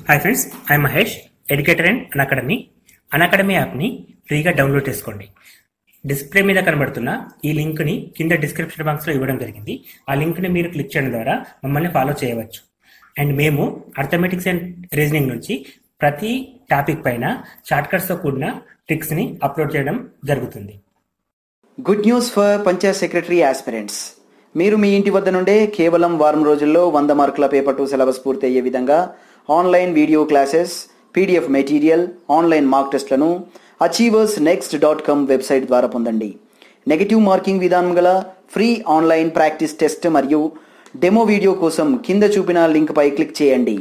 hi friends I Mahesh educator and academy academy యాప్ని ఫ్రీగా download చేసుకోండి డిస్ప్లే మీద కనబడుతున్న ఈ లింక్ని కింద డిస్క్రిప్షన్ బాక్స్లో ఇవ్వడం జరిగింది ఆ లింక్ని మీరు క్లిక్ చేయడం ద్వారా మమ్మల్ని ఫాలో చేయవచ్చు అండ్ మేము అర్థమెటిక్స్ అండ్ రీజనింగ్ నుంచి ప్రతి టాపిక్ పైన షార్ట్కట్స్తో కూడిన ట్రిక్స్ని అప్లోడ్ చేయడం జరుగుతుంది good news for panchayat secretary aspirants మీరు మీ ఇంటి వద్ద నుండే కేవలం వారం రోజుల్లో వంద మార్కుల పేపర్ టు సిలబస్ పూర్తి అయ్యే విధంగా online video classes PDF material online mark టెస్ట్లను achievers next dot com website ద్వారా పొందండి నెగటివ్ మార్కింగ్ విధానం గల ఫ్రీ ఆన్లైన్ ప్రాక్టీస్ టెస్ట్ మరియు డెమో వీడియో కోసం కింద చూపిన లింక్పై క్లిక్ చేయండి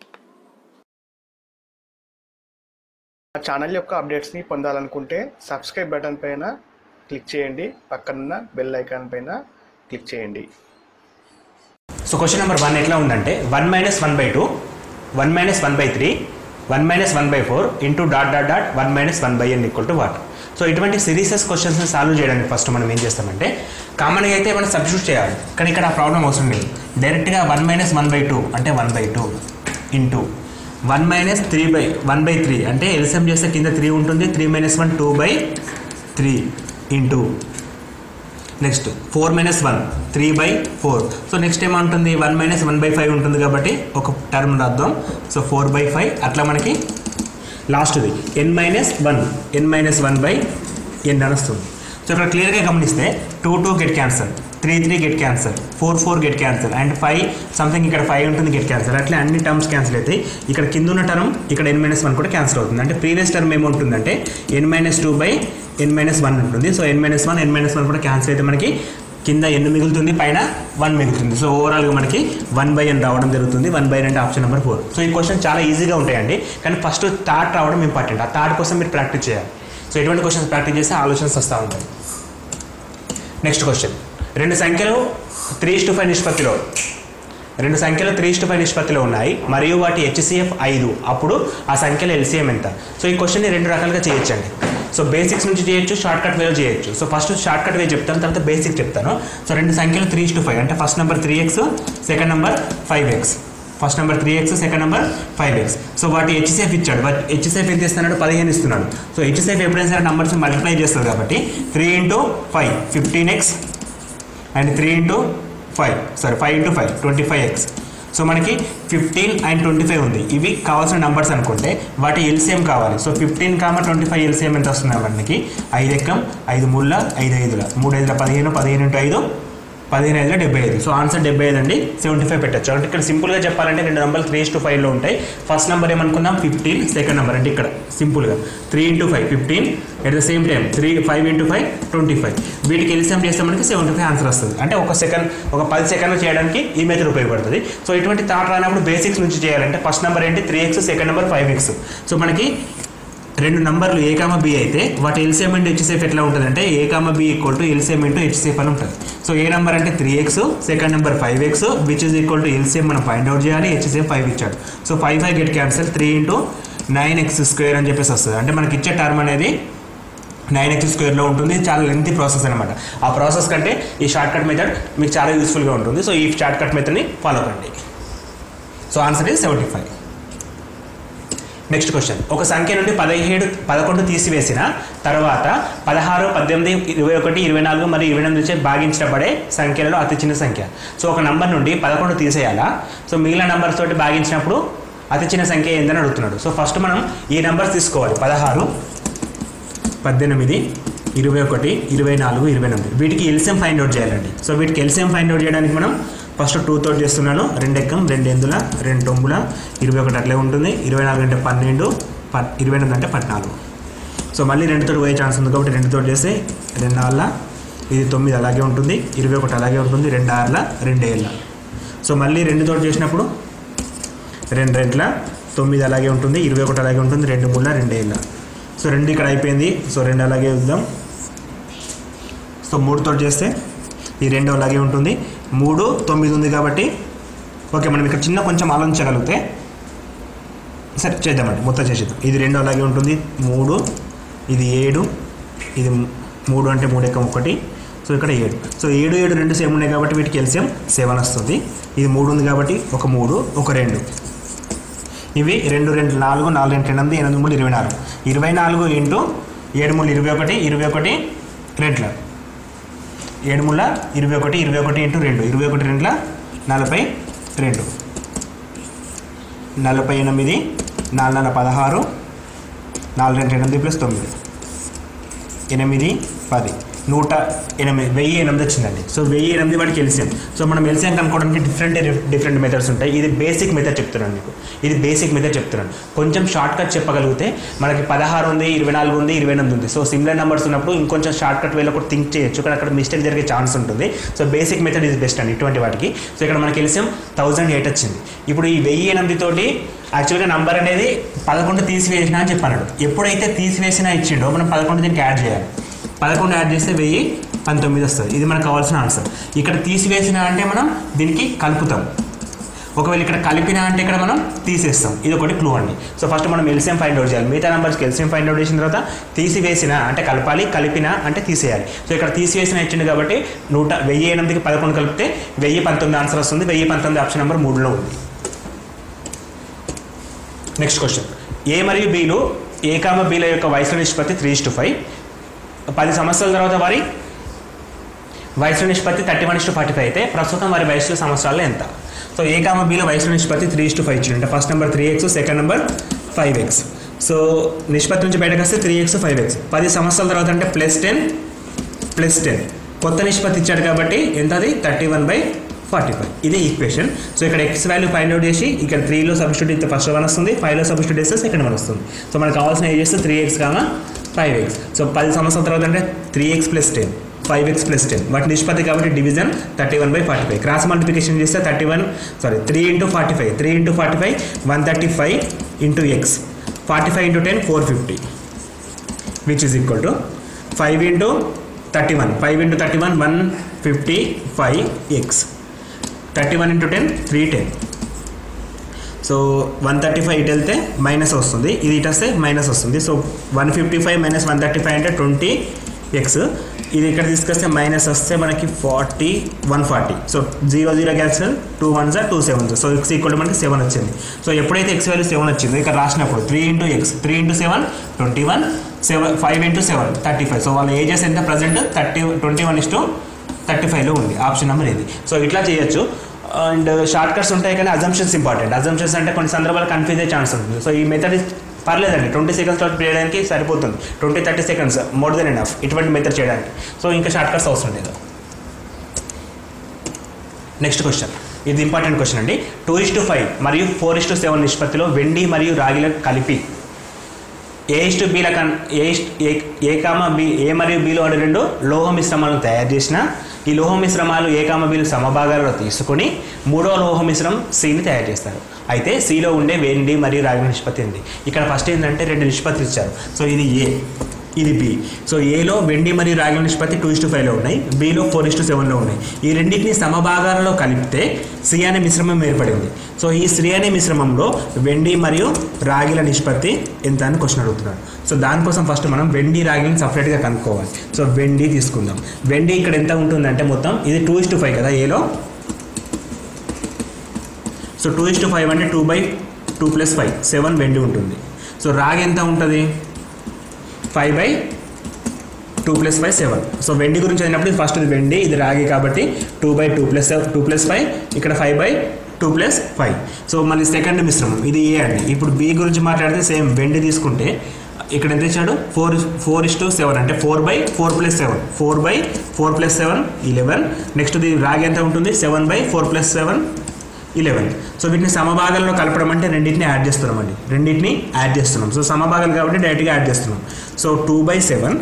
మా ఛానల్ యొక్క అప్డేట్స్ని పొందాలనుకుంటే సబ్స్క్రైబ్ బటన్ పైన క్లిక్ చేయండి పక్కనున్న బెల్ ఐకాన్ పైన క్లిక్ చేయండి సో క్వశ్చన్ నెంబర్ వన్ ఎట్లా ఉందంటే one minus one by two one minus one by three one minus one by four into dot dot dot one minus one by N equal to what so ఇటువంటి series క్వశ్చన్స్ని solve చేయడానికి first మనం ఏం చేస్తామంటే కామన్గా అయితే మనం substitute చేయాలి కానీ ఇక్కడ ఆ ప్రాబ్లం అవసరం లేదు డైరెక్ట్గా one minus one by two అంటే one by two into one minus three by one by three అంటే ఎల్సిఎం చేస్తే కింద త్రీ ఉంటుంది three minus one two by three into next four minus one three by four so next ఏమంటుంది one minus one by five ఉంటుంది కాబట్టి ఒక term రాద్దాం so four by five అట్లా మనకి లాస్ట్ది N minus one N minus one by N అని వస్తుంది సో ఇక్కడ క్లియర్గా గమనిస్తే two two get cancel three three get cancel four four get cancel and five something ఇక్కడ ఫైవ్ ఉంటుంది గెట్ క్యాన్సల్ అట్లా అన్ని టర్మ్స్ క్యాన్సిల్ అవుతాయి ఇక్కడ కింద ఉన్న టర్మ్ ఇక్కడ ఎన్ మైనస్ వన్ కూడా క్యాన్సిల్ అవుతుంది అంటే ప్రీవియస్ టర్మ్ ఏముంటుందంటే N minus two by N minus one ఉంటుంది so N minus one N minus one కూడా క్యాన్సిల్ అయితే మనకి కింద ఎన్ మిగులుతుంది పైన వన్ మిగులుతుంది సో ఓవరాల్గా మనకి వన్ బై ఎన్ రావడం జరుగుతుంది వన్ బై అంటే ఆప్షన్ నెంబర్ ఫోర్ సో ఈ క్వశ్చన్ చాలా ఈజీగా ఉంటాయండి కానీ ఫస్ట్ థాట్ రావడం ఇంపార్టెంట్ ఆ థాట్ కోసం మీరు ప్రాక్టీస్ చేయాలి సో ఎటువంటి క్వశ్చన్స్ ప్రాక్టీస్ చేస్తే ఆలోచనస్ వస్తూ ఉంటాయి నెక్స్ట్ క్వశ్చన్ రెండు సంఖ్యలు త్రీ టు ఫైవ్ నిష్పత్తిలో రెండు సంఖ్యలు త్రీ టు ఫైవ్ నిష్పత్తిలో ఉన్నాయి మరియు వాటి హెచ్సిఎఫ్ ఐదు అప్పుడు ఆ సంఖ్యల ఎల్సిఎం ఎంత సో ఈ క్వశ్చన్ని రెండు రకాలుగా చేయొచ్చండి సో బేసిక్స్ నుంచి చేయొచ్చు షార్ట్ కట్ వేలో చేయొచ్చు so first short cut way చెప్తాను తర్వాత బేసిక్ చెప్తాను సో రెండు సంఖ్యలు త్రీ టు ఫైవ్ అంటే first number three X second number five X first number three X second number five X so వాటి హెచ్సేఫ్ ఇచ్చాడు వాటి హెచ్సేఫ్ ఎంత ఇస్తున్నాడు పదిహేను ఇస్తున్నాడు సో హెచ్సేఫ్ ఎప్పుడైనా సరే నెంబర్స్ మల్టిప్లై చేస్తారు కాబట్టి three into five fifteen X and three into five sorry five into five twenty five X so మనకి ఫిఫ్టీన్ అండ్ ట్వంటీ ఫైవ్ ఉంది ఇవి కావాల్సిన నెంబర్స్ అనుకుంటే వాటి ఎల్సిఎం కావాలి so fifteen comma twenty five LCM ఎంత వస్తుంది మనకి ఐదు ఎక్కం ఐదు మూడుల ఐదు ఐదుల మూడు ఐదుల పదిహేను పదిహేను ఇంటూ ఐదు పదిహేను ఐదులో డెబ్బై ఐదు సో ఆన్సర్ డెబ్బై ఐదు అండి సెవెంటీ ఫైవ్ పెట్టచ్చు అంటే ఇక్కడ సింపుల్గా చెప్పాలంటే రెండు నెంబర్లు త్రీ టు ఫైవ్లో ఉంటాయి ఫస్ట్ నెంబర్ ఏమనుకుందాం ఫిఫ్టీన్ సెకండ్ నెంబర్ అంటే ఇక్కడ సింపుల్గా three into five fifteen at the same time three five into five twenty five వీటికి ఎల్సిఎం చేస్తే మనకి సెవెంటీ ఫైవ్ ఆన్సర్ వస్తుంది అంటే ఒక సెకండ్ ఒక పది సెకండ్లు చేయడానికి ఈ మెథడ్ ఉపయోగపడుతుంది సో ఇటువంటి థాట్ రానప్పుడు బేసిక్స్ నుంచి చేయాలంటే ఫస్ట్ నెంబర్ ఏంటి three X second number five X so మనకి రెండు నంబర్లు ఏ కామ బి అయితే వాటి ఎల్సిఎం ఇంటూ హెచ్సేఫ్ ఎట్లా ఉంటుంది అంటే A comma B equal to LCM into HCF అని ఉంటుంది సో ఏ నెంబర్ అంటే three X second number five X which is equal to LCM మనం ఫైండ్ అవుట్ చేయాలి హెచ్సేఫ్ ఫైవ్ ఇచ్చాడు so five five get cancel three into nine X square అని చెప్పేసి వస్తుంది అంటే మనకి ఇచ్చే టర్మ్ అనేది నైన్ ఎక్స్ స్క్వేర్లో ఉంటుంది చాలా లెంతీ ప్రాసెస్ అనమాట ఆ ప్రాసెస్ కంటే ఈ షార్ట్ కట్ మెథడ్ మీకు చాలా యూస్ఫుల్గా ఉంటుంది సో ఈ షార్ట్ కట్ మెథడ్ని ఫాలో కండి so answer is seventy five next question ఒక సంఖ్య నుండి పదిహేడు పదకొండు తీసివేసిన తర్వాత పదహారు పద్దెనిమిది ఇరవై ఒకటి ఇరవై నాలుగు మరియు ఇరవై ఎనిమిది నుంచి భాగించబడే సంఖ్యలలో అతి చిన్న సంఖ్య సో ఒక నంబర్ నుండి పదకొండు తీసేయాలా సో మిగిలిన నంబర్స్ తోటి భాగించినప్పుడు అతి చిన్న సంఖ్య ఏందని అడుగుతున్నాడు సో ఫస్ట్ మనం ఈ నెంబర్స్ తీసుకోవాలి పదహారు పద్దెనిమిది ఇరవై ఒకటి ఇరవై నాలుగు ఇరవై ఎనిమిది వీటికి ఎల్సిఎం ఫైండ్ అవుట్ చేయాలండి సో వీటికి ఎల్సిఎం ఫైండ్ అవుట్ చేయడానికి మనం ఫస్ట్ టూ తోటి చేస్తున్నాను రెండు ఎక్కం రెండు ఎందుల రెండు తొమ్మిదిల ఇరవై ఒకటి అట్లే ఉంటుంది ఇరవై నాలుగు అంటే పన్నెండు ప ఇరవై ఎనిమిది అంటే పద్నాలుగు సో మళ్ళీ రెండుతో పోయే ఛాన్స్ ఉంది కాబట్టి రెండుతో చేస్తే రెండు ఆర్ల ఇది తొమ్మిది అలాగే ఉంటుంది ఇరవై ఒకటి అలాగే ఉంటుంది రెండు ఆర్ల రెండు ఏళ్ళ సో మళ్ళీ రెండుతో చేసినప్పుడు రెండు రెంట్ల తొమ్మిది అలాగే ఉంటుంది ఇరవై ఒకటి అలాగే ఉంటుంది రెండు మూడుల రెండు ఏళ్ళ సో రెండు ఇక్కడ అయిపోయింది సో రెండు అలాగే ఉందాం సో మూడుతో చేస్తే ఈ రెండు అలాగే ఉంటుంది మూడు తొమ్మిది ఉంది కాబట్టి ఓకే మనం ఇక్కడ చిన్న కొంచెం ఆలోచించగలిగితే సరే చేద్దామండి మొత్తం చేసేద్దాం ఇది రెండు అలాగే ఉంటుంది మూడు ఇది ఏడు ఇది మూడు అంటే మూడు ఎక్కం ఒకటి సో ఇక్కడ ఏడు సో ఏడు ఏడు రెండు సేమ్ ఉన్నాయి కాబట్టి వీటికి ఎల్సిఎం సెవెన్ వస్తుంది ఇది మూడు ఉంది కాబట్టి ఒక మూడు ఒక రెండు ఇవి రెండు రెండు నాలుగు నాలుగు రెండు ఎనిమిది ఎనిమిది మూడు ఇరవై నాలుగు ఇరవై నాలుగు ఇంటూ ఏడు మూడు ఇరవై ఒకటి ఇరవై ఒకటి రెంట్ల ఏడు మూల ఇరవై ఒకటి ఇరవై ఒకటి ఇంటూ రెండు ఇరవై ఒకటి రెంట్ల నలభై రెండు నలభై ఎనిమిది నాలుగు నెల పదహారు నాలుగు రెండు ఎనిమిది ప్లస్ తొమ్మిది ఎనిమిది పది నూట ఎనిమిది వెయ్యి ఎనిమిది వచ్చిందండి సో వెయ్యి ఎనిమిది వాటికి ఎల్సిఎం సో మనం ఎల్సిఎం కనుక్కోవడానికి డిఫరెంట్ డిఫరెంట్ మెథడ్స్ ఉంటాయి ఇది బేసిక్ మెథడ్ చెప్తున్నాను మీకు ఇది బేసిక్ మెథడ్ చెప్తున్నాను కొంచెం షార్ట్ కట్ చెప్పగలిగితే మనకి పదహారు ఉంది ఇరవై నాలుగు ఉంది ఇరవై ఎనిమిది ఉంది సో సిమిలర్ నెంబర్స్ ఉన్నప్పుడు ఇంకొంచెం షార్ట్ కట్ వేలో కూడా థింక్ చేయొచ్చు కానీ అక్కడ మిస్టేక్ జరిగే ఛాన్స్ ఉంటుంది సో బేసిక్ మెథడ్ ఇది బెస్ట్ అండి ఇటువంటి వాటికి సో ఇక్కడ మనకి ఎల్సిఎం థౌజండ్ ఎయిట్ వచ్చింది ఇప్పుడు ఈ వెయ్యి ఎనిమిది తోటి యాక్చువల్గా నంబర్ అనేది పదకొండు తీసివేసిన అని చెప్పాడు ఎప్పుడైతే తీసివేసినా ఇచ్చిండో మనం పదకొండు దీనికి యాడ్ చేయాలి పదకొండు యాడ్ చేస్తే వెయ్యి పంతొమ్మిది వస్తుంది ఇది మనకు కావాల్సిన ఆన్సర్ ఇక్కడ తీసివేసిన అంటే మనం దీనికి కలుపుతాం ఒకవేళ ఇక్కడ కలిపిన అంటే ఇక్కడ మనం తీసేస్తాం ఇది ఒకటి క్లూ అండి సో ఫస్ట్ మనం ఎల్సిఎం ఫైండ్ అవుట్ చేయాలి మిగతా నెంబర్స్కి ఎల్సిఎం ఫైండ్ అవుట్ చేసిన తర్వాత తీసివేసిన అంటే కలపాలి కలిపిన అంటే తీసేయాలి సో ఇక్కడ తీసివేసిన ఇచ్చింది కాబట్టి నూట వెయ్యి ఎనిమిదికి పదకొండు కలిపితే వెయ్యి పంతొమ్మిది ఆన్సర్ వస్తుంది వెయ్యి పంతొమ్మిది ఆప్షన్ నెంబర్ మూడులో ఉంది నెక్స్ట్ క్వశ్చన్ ఏ మరియు బీలు ఏ కామ బీల యొక్క వయసు నిష్పత్తి త్రీ టు ఫైవ్ పది సంవత్సరాల తర్వాత వారి వయసు నిష్పత్తి thirty one to forty five అయితే ప్రస్తుతం వారి వయసు సంవత్సరాలు ఎంత సో ఏ కామ బీలో వయసు నిష్పత్తి త్రీ టు ఫైవ్ ఇచ్చిండు అంటే first number three X second number five X so నిష్పత్తి నుంచి బయటకు వస్తే త్రీ ఎక్స్ ఫైవ్ ఎక్స్ పది సంవత్సరాల తర్వాత అంటే ప్లస్ టెన్ ప్లస్ టెన్ కొత్త నిష్పత్తి ఇచ్చాడు కాబట్టి ఎంత అది thirty one by forty five ఇదే ఈక్వేషన్ సో ఇక్కడ ఎక్స్ వాల్యూ ఫైండ్ అవుట్ చేసి ఇక్కడ త్రీలో సబ్స్టిట్యూట్ ఇస్తే ఫస్ట్ వన్ వస్తుంది ఫైవ్లో సబ్స్టిట్యూట్ చేస్తే సెకండ్ వన్ వస్తుంది సో మనకు కావాల్సిన ఏజ్ చేస్తే three X comma five X so పది సంవత్సరాల తర్వాత అంటే three X plus ten five X plus ten వాటి నిష్పత్తి కాబట్టి division thirty one by forty five cross multiplication చేస్తే thirty one sorry three into forty five three into forty five one thirty five into X forty five into ten four fifty which is equal to five into thirty one five into thirty one one fifty five X thirty one into ten three ten so one thirty five ఇటు వెళ్తే minus వస్తుంది ఇది ఇటు వస్తే minus వస్తుంది so one fifty five minus one thirty five అంటే twenty X ఇది ఇక్కడ తీసుకొస్తే మైనస్ వస్తే మనకి forty one forty so zero zero cancel two one జా two seven so X equal మనకి సెవెన్ వచ్చింది సో ఎప్పుడైతే ఎక్స్ వాల్యూ సెవెన్ వచ్చిందో ఇక్కడ రాసినప్పుడు three into X three into seven twenty one seven five into seven thirty five so వాళ్ళ ages ఎంత present thirty twenty one is to thirty ఫైవ్లో ఉంది ఆప్షన్ నెంబర్ ఇది సో ఇట్లా చేయొచ్చు అండ్ షార్ట్ కట్స్ ఉంటాయి కానీ అజంప్షన్స్ ఇంపార్టెంట్ అజంప్షన్స్ అంటే కొన్ని సందర్భాలు కన్ఫ్యూజ్ అయ్యే ఛాన్స్ ఉంటుంది సో ఈ మెథడ్ పర్లేదండి ట్వంటీ సెకండ్స్ తర్వాత చేయడానికి సరిపోతుంది twenty thirty seconds more than enough ఇటువంటి మెథడ్ చేయడానికి సో ఇంకా షార్ట్ కట్స్ అవసరం లేదు నెక్స్ట్ క్వశ్చన్ ఇది ఇంపార్టెంట్ క్వశ్చన్ అండి టూ ఇస్ టు ఫైవ్ మరియు ఫోర్ ఇస్ టు సెవెన్ నిష్పత్తిలో వెండి మరియు రాగిలను కలిపి ఏ ఇస్ టు బీల కన్ A is a A comma B ఏ మరియు బీలో అనే రెండు లోహ మిశ్రమాలను తయారు చేసిన ఈ లోహ మిశ్రమాలు ఏ కామ బీలు సమభాగాలలో తీసుకుని మూడో లోహ మిశ్రమం సిని తయారు చేస్తారు అయితే సిలో ఉండే వెండి మరియు రాగి నిష్పత్తి ఉంది ఇక్కడ ఫస్ట్ ఏంటంటే రెండు నిష్పత్తులు ఇచ్చారు సో ఇది ఏ ఇది బి సో ఏలో వెండి మరియు రాగి నిష్పత్తి టూ ఇస్టు ఫైవ్లో ఉన్నాయి బిలో ఫోర్ ఇస్టు సెవెన్లో ఉన్నాయి ఈ రెండింటిని సమభాగాలలో కలిపితే సి అనే మిశ్రమం ఏర్పడింది సో ఈ శ్రీ అనే మిశ్రమంలో వెండి మరియు రాగిల నిష్పత్తి ఎంత అని క్వశ్చన్ అడుగుతున్నాడు సో దానికోసం ఫస్ట్ మనం వెండి రాగిని సపరేట్గా కనుక్కోవాలి సో వెండి తీసుకుందాం వెండి ఇక్కడ ఎంత ఉంటుందంటే మొత్తం ఇది టూ ఇస్టు ఫైవ్ కదా ఏలో సో టూ ఇస్టు ఫైవ్ అంటే two by two plus five seven వెండి ఉంటుంది సో రాగి ఎంత ఉంటుంది five by two plus five seven so వెండి గురించి అయినప్పుడు ఫస్ట్ ఇది వెండి ఇది రాగి కాబట్టి two by two plus two plus five ఇక్కడ five by two plus five so మళ్ళీ సెకండ్ మిశ్రమం ఇది ఏ అండి ఇప్పుడు బి గురించి మాట్లాడితే సేమ్ వెండి తీసుకుంటే ఇక్కడ ఎంత ఇచ్చాడు four four is to seven అంటే four by four plus seven four by four plus seven eleven next ఇది రాగి ఎంత ఉంటుంది seven by four plus seven eleven so వీటిని సమభాగాల్లో కలపడం అంటే రెండింటిని యాడ్ చేస్తున్నాం అండి రెండింటిని యాడ్ చేస్తున్నాం సో సమభాగాలు కాబట్టి డైరెక్ట్గా యాడ్ చేస్తున్నాం so two by seven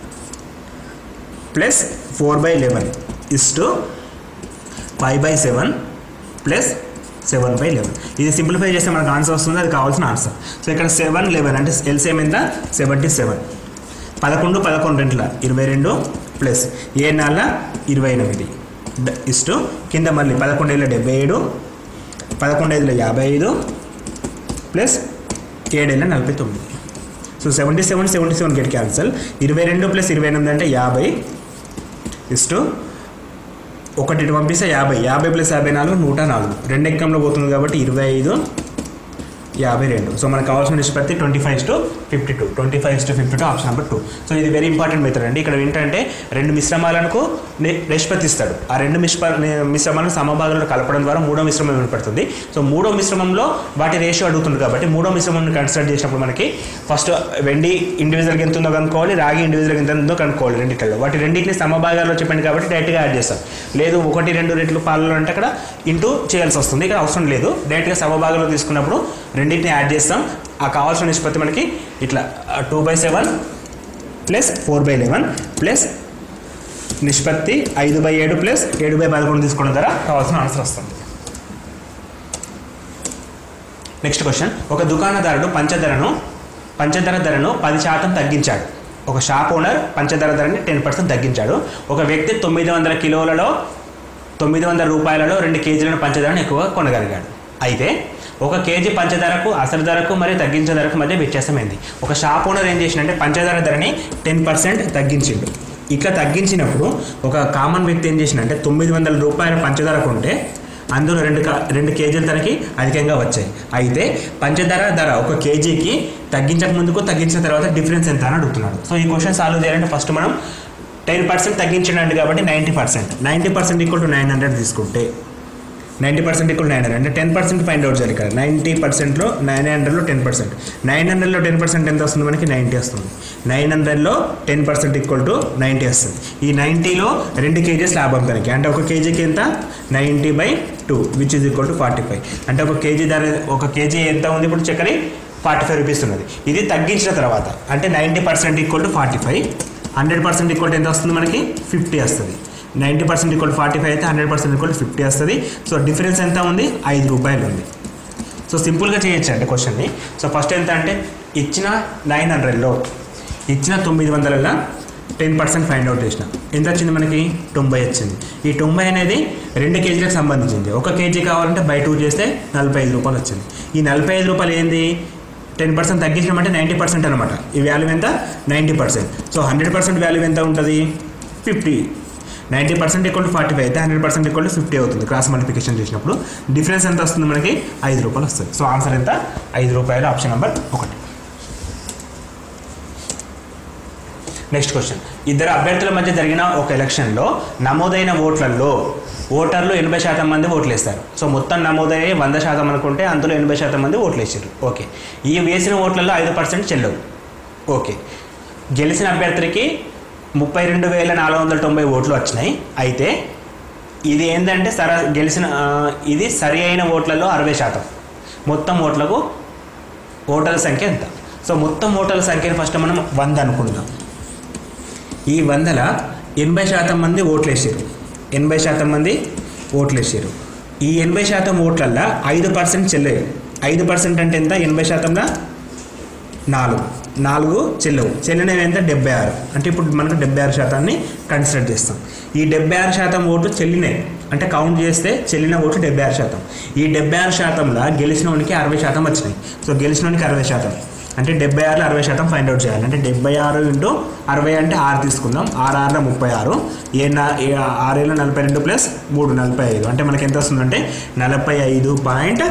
plus four by eleven is to five by seven plus seven by eleven ఇది సింప్లిఫై చేస్తే మనకు ఆన్సర్ వస్తుంది అది కావాల్సిన ఆన్సర్ సో ఇక్కడ సెవెన్ లెవెన్ అంటే ఎల్సిఎం ఎంత సెవెంటీ సెవెన్ పదకొండు పదకొండు రెంట్ల ఇరవై రెండు ప్లస్ ఏ నాళ్ళ ఇరవై ఎనిమిది ఇస్టు కింద మళ్ళీ పదకొండేళ్ళ డెబ్బై ఏడు పదకొండేళ్ళ యాభై ఐదు ప్లస్ ఏడేళ్ళ నలభై తొమ్మిది so seventy seven seventy seven get cancel ఇరవై రెండు ప్లస్ ఇరవై ఎనిమిది అంటే యాభై ఇస్టు ఒకటి ఇటు పంపిస్తే యాభై యాభై ప్లస్ యాభై నాలుగు నూట నాలుగు రెండు ఎక్కంలో పోతుంది కాబట్టి ఇరవై ఐదు యాభై రెండు సో మనకు కావాల్సిన నిష్పత్తి twenty five to fifty two twenty five to fifty two option number two so ఇది వెరీ ఇంపార్టెంట్ మెథడ్ అండి ఇక్కడ ఏంటంటే రెండు మిశ్రమాలకు ని- నిష్పత్తి ఇస్తాడు ఆ రెండు మిశ్ర మిశ్రమాలను సమభాగంలో కలపడం ద్వారా మూడో మిశ్రమం ఏర్పడుతుంది సో మూడో మిశ్రమంలో వాటి రేషియో అడుగుతుంది కాబట్టి మూడో మిశ్రమం కన్సిడర్ చేసినప్పుడు మనకి ఫస్ట్ వెండి ఇండివిజువల్గా ఎంత ఉందో కనుక్కోవాలి రాగి ఇండివిజువల్గా ఎంత ఉందో కనుక్కోవాలి రెండిట్లో వాటి రెండింటిని సమభాగాల్లో చెప్పండి కాబట్టి డైరెక్ట్గా యాడ్ చేస్తాం లేదు ఒకటి రెండు రెట్లు పాలలో అంటే అక్కడ ఇంటూ చేయాల్సి వస్తుంది ఇక్కడ అవసరం లేదు డైరెక్ట్గా సమభాగంలో తీసుకున్నప్పుడు రెండింటిని యాడ్ చేస్తాం ఆ కావాల్సిన నిష్పత్తి మనకి ఇట్లా two by seven plus four by eleven plus నిష్పత్తి ఐదు బై ఏడు ప్లస్ ఏడు బై పదకొండు తీసుకోవడం ద్వారా కావాల్సిన ఆన్సర్ వస్తుంది నెక్స్ట్ క్వశ్చన్ ఒక దుకాణదారుడు పంచధరను పంచదార ధరను పది శాతం తగ్గించాడు ఒక షాప్ ఓనర్ పంచదార ధరని టెన్ పర్సెంట్ తగ్గించాడు ఒక వ్యక్తి తొమ్మిది వందల కిలోలలో తొమ్మిది వందల రూపాయలలో రెండు కేజీలను పంచదారను ఎక్కువగా కొనగలిగాడు అయితే ఒక కేజీ పంచదారకు అసలు ధరకు మరియు తగ్గించే ధరకు మధ్య వ్యత్యాసమైంది ఒక షాప్ ఓనర్ ఏం చేసిండంటే పంచదార ధరని టెన్ పర్సెంట్ తగ్గించిండు ఇట్లా తగ్గించినప్పుడు ఒక కామన్ వ్యక్తి ఏం చేసిండంటే తొమ్మిది వందల రూపాయల పంచదార కొంటే అందులో రెండు కా- రెండు కేజీల ధరకి అధికంగా వచ్చాయి అయితే పంచదార ధర ఒక కేజీకి తగ్గించక ముందుకు తగ్గించిన తర్వాత డిఫరెన్స్ ఎంత అని అడుగుతున్నాడు సో ఈ క్వశ్చన్ సాల్వ్ చేయాలంటే ఫస్ట్ మనం టెన్ పర్సెంట్ తగ్గించండి కాబట్టి ninety percent ninety percent equal to nine hundred తీసుకుంటే ninety percent equal nine hundred అంటే టెన్ పర్సెంట్ ఫైండ్ అవుట్ చేయాలి ఇక్కడ నైంటీ పర్సెంట్లో నైన్ హండ్రెడ్లో టెన్ పర్సెంట్ నైన్ హండ్రెడ్లో టెన్ పర్సెంట్ ఎంత వస్తుంది మనకి నైంటీ వస్తుంది నైన్ హండ్రెడ్లో ten percent equal to ninety వస్తుంది ఈ నైంటీలో రెండు కేజీస్ లాభం తనకి అంటే ఒక కేజీకి ఎంత ninety by two which is equal to forty five అంటే ఒక కేజీ ధర ఒక కేజీ ఎంత ఉంది ఇప్పుడు చక్కెర ఫార్టీ ఫైవ్ రూపీస్ ఉన్నది ఇది తగ్గించిన తర్వాత అంటే ninety percent equal to forty five hundred percent equal to ఎంత వస్తుంది మనకి ఫిఫ్టీ వస్తుంది ninety percent equal forty five అయితే హండ్రెడ్ పర్సెంట్ ఈక్వల్ ఫిఫ్టీ వస్తుంది సో డిఫరెన్స్ ఎంత ఉంది ఐదు రూపాయలు ఉంది సో సింపుల్గా చేయొచ్చు అంటే క్వశ్చన్ని సో ఫస్ట్ ఎంత అంటే ఇచ్చిన నైన్ హండ్రెడ్లో ఇచ్చిన తొమ్మిది వందలలో టెన్ పర్సెంట్ ఫైండ్ అవుట్ చేసిన ఎంత వచ్చింది మనకి తొంభై వచ్చింది ఈ తొంభై అనేది రెండు కేజీలకు సంబంధించింది ఒక కేజీ కావాలంటే బై టూ చేస్తే నలభై ఐదు రూపాయలు వచ్చింది ఈ నలభై ఐదు రూపాయలు ఏంది టెన్ పర్సెంట్ తగ్గించడం అంటే నైంటీ పర్సెంట్ అనమాట ఈ వాల్యూ ఎంత ninety percent so hundred percent value ఎంత ఉంటుంది fifty ninety percent equal to forty five అయితే hundred percent equal to fifty అవుతుంది క్రాస్ మల్టిప్లికేషన్ చేసినప్పుడు డిఫరెన్స్ ఎంత వస్తుంది మనకి ఐదు రూపాయలు వస్తుంది సో ఆన్సర్ ఎంత ఐదు రూపాయలు ఆప్షన్ నెంబర్ ఒకటి నెక్స్ట్ క్వశ్చన్ ఇద్దరు అభ్యర్థుల మధ్య జరిగిన ఒక ఎలక్షన్లో నమోదైన ఓట్లలో ఓటర్లు ఎనభై శాతం మంది ఓట్లు వేస్తారు సో మొత్తం నమోదయ్యే వంద శాతం అనుకుంటే అందులో ఎనభై శాతం మంది ఓట్లు వేసారు ఓకే ఈ వేసిన ఓట్లలో ఐదు పర్సెంట్ చెల్లవు ఓకే గెలిచిన అభ్యర్థికి ముప్పై రెండు వేల నాలుగు వందల తొంభై ఓట్లు వచ్చినాయి అయితే ఇది ఏంటంటే సర గెలిచిన ఆ, ఇది సరి అయిన ఓట్లలో అరవై శాతం మొత్తం ఓట్లకు ఓటర్ల సంఖ్య ఎంత సో మొత్తం ఓటర్ల సంఖ్యను ఫస్ట్ మనం వంద అనుకుందాం ఈ వందల ఎనభై శాతం మంది ఓట్లు వేసారు ఎనభై శాతం మంది ఓట్లు వేసారు ఈ ఎనభై శాతం ఓట్లల్లో ఐదు పర్సెంట్ చెల్లవు ఐదు పర్సెంట్ అంటే ఎంత ఎనభై శాతంలో నాలుగు నాలుగు చెల్లవు చెల్లినవి ఎంత డెబ్బై ఆరు అంటే ఇప్పుడు మనకు డెబ్బై ఆరు శాతాన్ని కన్సిడర్ చేస్తాం ఈ డెబ్బై ఆరు శాతం ఓట్లు చెల్లినాయి అంటే కౌంట్ చేస్తే చెల్లిన ఓట్లు డెబ్బై ఆరు శాతం ఈ డెబ్బై ఆరు శాతంలో గెలిచినోనికి అరవై శాతం వచ్చినాయి సో గెలిచినోనికి అరవై శాతం అంటే డెబ్బై ఆరులో అరవై శాతం ఫైండ్ అవుట్ చేయాలి అంటే డెబ్బై ఆరు ఇంటూ అరవై అంటే ఆరు తీసుకుందాం ఆరు ఆరులో ముప్పై ఆరు ఏ నా ఏ ఆరేళ్ళ నలభై రెండు ప్లస్ మూడు నలభై ఐదు అంటే మనకి ఎంత వస్తుందంటే నలభై ఐదు పాయింట్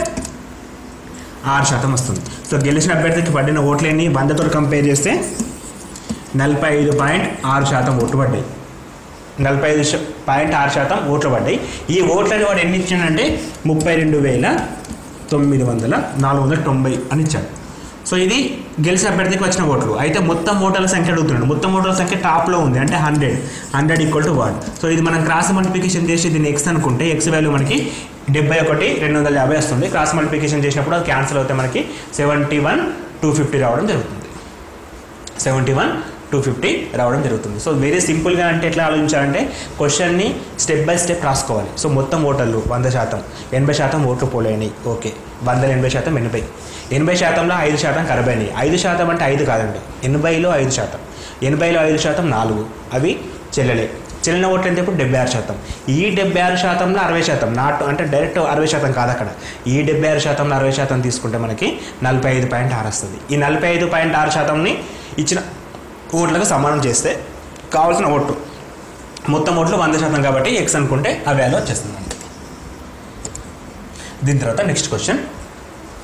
ఆరు శాతం వస్తుంది సో గెలిచిన అభ్యర్థికి పడిన ఓట్లేని వందతో కంపేర్ చేస్తే నలభై ఐదు పాయింట్ ఆరు శాతం ఓట్లు పడ్డాయి నలభై ఐదు శా- పాయింట్ ఆరు శాతం ఓట్లు పడ్డాయి ఈ ఓట్లని వాడు ఎన్ని ఇచ్చిండంటే ముప్పై రెండు వేల తొమ్మిది వందల నాలుగు వందల తొంభై అని ఇచ్చాడు సో ఇది గెలిచిన అభ్యర్థికి వచ్చిన ఓట్లు అయితే మొత్తం ఓటర్ల సంఖ్య అడుగుతున్నాడు మొత్తం ఓటర్ల సంఖ్య టాప్లో ఉంది అంటే hundred hundred equal to one so ఇది మనం క్రాస్ మల్టిప్లికేషన్ చేసి దీన్ని ఎక్స్ అనుకుంటే ఎక్స్ వాల్యూ మనకి డెబ్బై ఒకటి రెండు వందల యాభై వస్తుంది క్రాస్ మల్టిప్లికేషన్ చేసినప్పుడు అది క్యాన్సిల్ అవుతే మనకి సెవెంటీ వన్ టూ ఫిఫ్టీ రావడం జరుగుతుంది సెవెంటీ వన్ టూ ఫిఫ్టీ రావడం జరుగుతుంది సో వెరీ సింపుల్గా అంటే ఎట్లా ఆలోచించాలంటే క్వశ్చన్ని స్టెప్ బై స్టెప్ రాసుకోవాలి సో మొత్తం ఓటర్లు వంద శాతం ఎనభై శాతం ఓట్లు పోలేని ఓకే వందల ఎనభై శాతం ఎనభై ఎనభై శాతంలో ఐదు శాతం కరబైనాయి ఐదు శాతం అంటే ఐదు కాదండి ఎనభైలో ఐదు శాతం ఎనభైలో ఐదు శాతం నాలుగు అవి చెల్లలే చెల్లిన ఓట్లు ఎంత ఇప్పుడు డెబ్బై ఆరు శాతం ఈ డెబ్బై ఆరు శాతంలో అరవై శాతం నాట్ అంటే డైరెక్ట్ అరవై శాతం కాదు అక్కడ ఈ డెబ్బై ఆరు శాతంలో అరవై శాతం తీసుకుంటే మనకి నలభై ఐదు పాయింట్ ఆరు వస్తుంది ఈ నలభై ఐదు పాయింట్ ఆరు శాతంని ఇచ్చిన ఓట్లకు సమానం చేస్తే కావాల్సిన ఓట్లు మొత్తం ఓట్లు వంద శాతం కాబట్టి ఎక్స్ అనుకుంటే ఆ వాల్యూ వచ్చేస్తుంది మనకి దీని తర్వాత నెక్స్ట్ క్వశ్చన్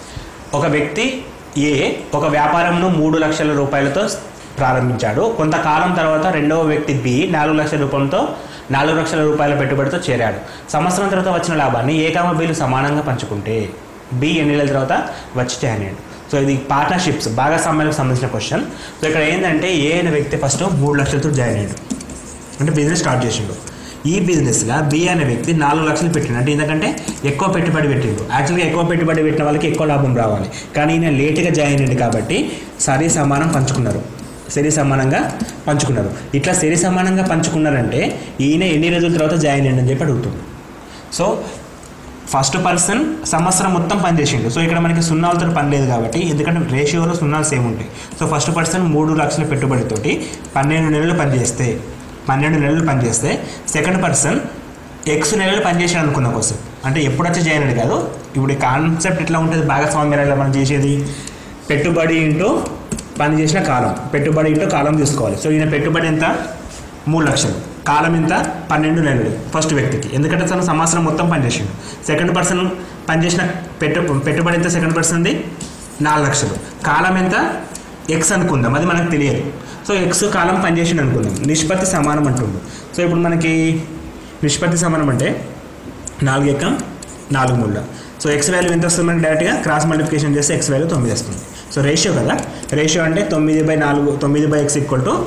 ఒక వ్యక్తి ఏ ఒక వ్యాపారంను మూడు లక్షల రూపాయలతో ప్రారంభించాడు కొంతకాలం తర్వాత రెండవ వ్యక్తి బి నాలుగు లక్షల రూపంతో నాలుగు లక్షల రూపాయల పెట్టుబడితో చేరాడు సంవత్సరం తర్వాత వచ్చిన లాభాన్ని ఏ కామ బిలు సమానంగా పంచుకుంటే బి ఎన్ని నెలల తర్వాత వచ్చి జాయిన్ అయ్యాడు సో ఇది పార్ట్నర్షిప్స్ భాగస్వామ్యాలకు సంబంధించిన క్వశ్చన్ సో ఇక్కడ ఏంటంటే ఏ అనే వ్యక్తి ఫస్ట్ మూడు లక్షలతో జాయిన్ అయ్యాడు అంటే బిజినెస్ స్టార్ట్ చేసిండు ఈ బిజినెస్లో బి అనే వ్యక్తి నాలుగు లక్షలు పెట్టిండు అంటే ఎందుకంటే ఎక్కువ పెట్టుబడి పెట్టిండు యాక్చువల్గా ఎక్కువ పెట్టుబడి పెట్టిన వాళ్ళకి ఎక్కువ లాభం రావాలి కానీ ఈయన లేట్గా జాయిన్ అయ్యింది కాబట్టి సరి సమానం పంచుకున్నారు సరి సమానంగా పంచుకున్నారు ఇట్లా సరి సమానంగా పంచుకున్నారంటే ఈయన ఎన్ని రోజుల తర్వాత జాయిన్ అయ్యింది అని చెప్పి అడుగుతుంది సో ఫస్ట్ పర్సన్ సంవత్సరం మొత్తం పనిచేసిండు సో ఇక్కడ మనకి సున్నాలతో పని లేదు కాబట్టి ఎందుకంటే రేషియోలో సున్నాలు సేమ్ ఉంటాయి సో ఫస్ట్ పర్సన్ మూడు లక్షల పెట్టుబడితోటి పన్నెండు నెలలు పనిచేస్తే పన్నెండు నెలలు పనిచేస్తే సెకండ్ పర్సన్ ఎక్స్ నెలలు పనిచేసాడు అనుకున్న కోసం అంటే ఎప్పుడు వచ్చి చేయనని కాదు ఇప్పుడు ఈ కాన్సెప్ట్ ఎట్లా ఉంటుంది భాగస్వామ్యాలలో మనం చేసేది పెట్టుబడి ఇంటూ పని చేసిన కాలం పెట్టుబడి ఇంటూ కాలం తీసుకోవాలి సో ఈయన పెట్టుబడి ఎంత మూడు లక్షలు కాలం ఎంత పన్నెండు నెలలు ఫస్ట్ వ్యక్తికి ఎందుకంటే తను సంవత్సరం మొత్తం పనిచేసిండు సెకండ్ పర్సన్ పనిచేసిన పెట్టు పెట్టుబడి ఎంత సెకండ్ పర్సన్ది నాలుగు లక్షలు కాలం ఎంత ఎక్స్ అనుకుందాం అది మనకు తెలియదు సో ఎక్స్ కాలం పనిచేసిండు అనుకుందాం నిష్పత్తి సమానం అంటుండు సో ఇప్పుడు మనకి నిష్పత్తి సమానం అంటే నాలుగు ఎక్కం నాలుగు ముళ్ళ సో ఎక్స్ వాల్యూ ఎంత వస్తుంది మనకి డైరెక్ట్గా క్రాస్ మల్టిప్లికేషన్ చేస్తే ఎక్స్ వాల్యూ తొమ్మిది వస్తుంది సో రేషియో కదా రేషియో అంటే తొమ్మిది బై నాలుగు తొమ్మిది బై ఎక్స్ ఈక్వల్ టు